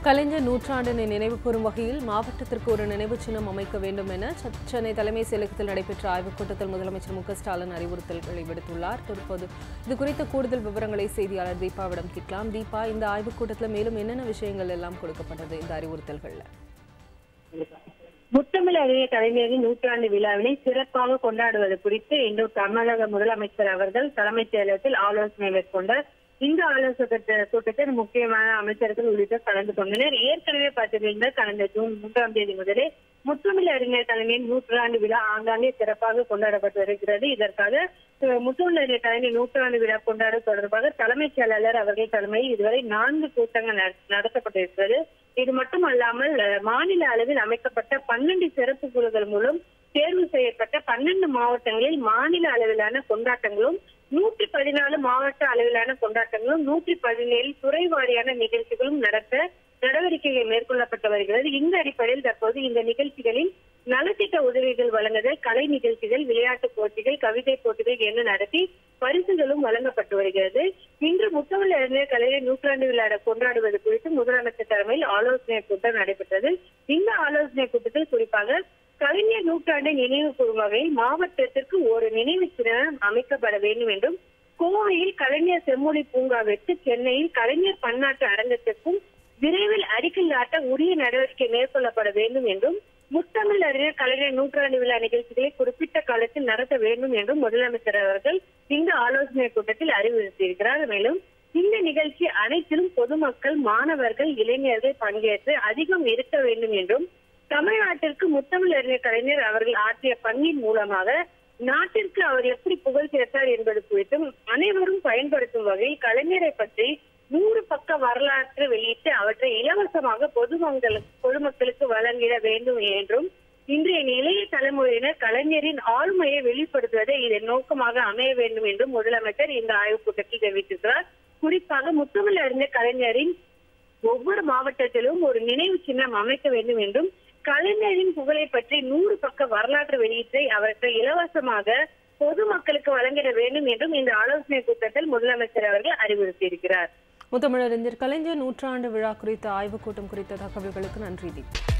கலைஞர் நூற்றாண்டினை நினைவு கூறும் வகையில் மாவட்டத்திற்கு ஒரு நினைவு சின்னம் அமைக்க வேண்டும் என செ- சென்னை தலைமை செயலகத்தில் நடைபெற்ற ஆய்வுக் கூட்டத்தில் முதலமைச்சர் மு க ஸ்டாலின் அறிவுறுத்தல்களை விடுத்துள்ளார் தற்போது இது குறித்த கூடுதல் விவரங்களை செய்தியாளர் தீபாவிடம் கேட்கலாம் தீபா இந்த ஆய்வுக் கூட்டத்தில் மேலும் என்னென்ன விஷயங்கள் எல்லாம் கொடுக்கப்பட்டது இந்த அறிவுறுத்தல்கள்ல முத்தமிழ் அறிவியல் கலைஞரின் நூற்றாண்டு விழாவினை சிறப்பாக கொண்டாடுவது குறித்து இன்று தமிழக முதலமைச்சர் அவர்கள் தலைமைச் செயலகத்தில் ஆலோசனை மேற்கொண்டார் இந்த ஆலோசனை கூட்டத்தில் முக்கியமான அமைச்சர்கள் உள்ளிட்ட கலந்து கொண்டனர் ஏற்கனவே பார்த்திருந்த கடந்த ஜூன் மூன்றாம் தேதி முதலே முத்தமிழ் அறிஞர் கலைஞரின் நூற்றாண்டு விழா ஆங்காங்கே சிறப்பாக கொண்டாடப்பட்டு வருகிறது இதற்காக அஹ், முத்தமிழ் அறிஞர் கலைஞர் நூற்றாண்டு விழா கொண்டாட தொடர்பாக தலைமைச் செயலாளர் அவர்கள் தலைமையில் இதுவரை நான்கு கூட்டங்கள் நட- நடத்தப்பட்டிருக்கிறது இது மட்டும் அல்லாமல் அஹ், மாநில அளவில் அமைக்கப்பட்ட பன்னெண்டு சிறப்பு குழுக்கள் மூலம் தேர்வு செய்யப்பட்ட பன்னெண்டு மாவட்டங்களில் மாநில அளவிலான கொண்டாட்டங்களும் நூற்றி பதினாலு மாவட்ட அளவிலான கொண்டாட்டங்களும் நூற்றி பதினேழு துறை வாரியான நிகழ்ச்சிகளும் நடத்த நடவடிக்கைகள் மேற்கொள்ளப்பட்டு வருகிறது இந்த அடிப்படையில் தற்போது இந்த நிகழ்ச்சிகளில் நலத்திட்ட உதவிகள் வழங்குதல் கலை நிகழ்ச்சிகள் விளையாட்டுப் போட்டிகள் கவிதை போட்டிகள் என நடத்தி பரிசுகளும் வழங்கப்பட்டு வருகிறது இன்று முத்தமிழ் அறிஞர் கலைஞர் நூற்றாண்டு விழா கொண்டாடுவது குறித்து முதலமைச்சர் தலைமையில் ஆலோசனை கூட்டம் நடைபெற்றது இந்த ஆலோசனை கூட்டத்தில் குறிப்பாக கலைஞர் நூற்றாண்டை நினைவு கூறும் வகையில் மாவட்டத்திற்கு ஒரு நினைவு சின்னம் அமைக்கப்பட வேண்டும் என்றும் கோவையில் கலைஞர் செம்மொழி பூங்காவிற்கு சென்னையில் கலைஞர் பன்னாட்டு அரங்கத்திற்கும் விரைவில் அடிக்கல் நாட்ட உரிய நடவடிக்கை மேற்கொள்ளப்பட வேண்டும் என்றும் முத்தமிழ் அறிஞர் கலைஞர் நூற்றாண்டு விழா நிகழ்ச்சிகளை குறிப்பிட்ட காலத்தில் நடத்த வேண்டும் என்றும் முதலமைச்சர் அவர்கள் இந்த ஆலோசனை கூட்டத்தில் அறிவுறுத்தியிருக்கிறார் மேலும் இந்த நிகழ்ச்சி அனைத்திலும் பொதுமக்கள் மாணவர்கள் இளைஞர்கள் பங்கேற்று அதிகம் இருக்க வேண்டும் என்றும் தமிழ்நாட்டிற்கு முத்தமிழ் அறிஞர் கலைஞர் அவர்கள் ஆற்றிய பங்கின் மூலமாக நாட்டிற்கு அவர் எப்படி புகழ் சேர்த்தார் என்பது குறித்தும் அனைவரும் பயன்படுத்தும் வகையில் கலைஞரை பற்றி நூறு பக்க வரலாற்று வெளியிட்டு அவற்றை இலவசமாக பொதுமக்களுக்கு பொதுமக்களுக்கு வழங்கிட வேண்டும் என்றும் இன்றைய இளைய தலைமுறையினர் கலைஞரின் ஆளுமையை வெளிப்படுத்துவதை இதன் நோக்கமாக அமைய வேண்டும் என்றும் முதலமைச்சர் இந்த ஆய்வுக் கூட்டத்தில் தெரிவித்திருக்கிறார் குறிப்பாக முத்தமிழ் அறிஞர் கலைஞரின் ஒவ்வொரு மாவட்டத்திலும் ஒரு நினைவு சின்னம் அமைக்க வேண்டும் என்றும் கலைஞரின் புகழை பற்றி நூறு பக்க வரலாற்று வெளியீட்டை அவற்றை இலவசமாக பொதுமக்களுக்கு வழங்கிட வேண்டும் என்றும் இந்த ஆலோசனை கூட்டத்தில் முதலமைச்சர் அவர்கள் அறிவுறுத்தியிருக்கிறார் முத்தமிழறிஞர் கலைஞர் நூற்றாண்டு விழா குறித்த ஆய்வுக் கூட்டம் குறித்த தகவல்களுக்கு நன்றி தீபா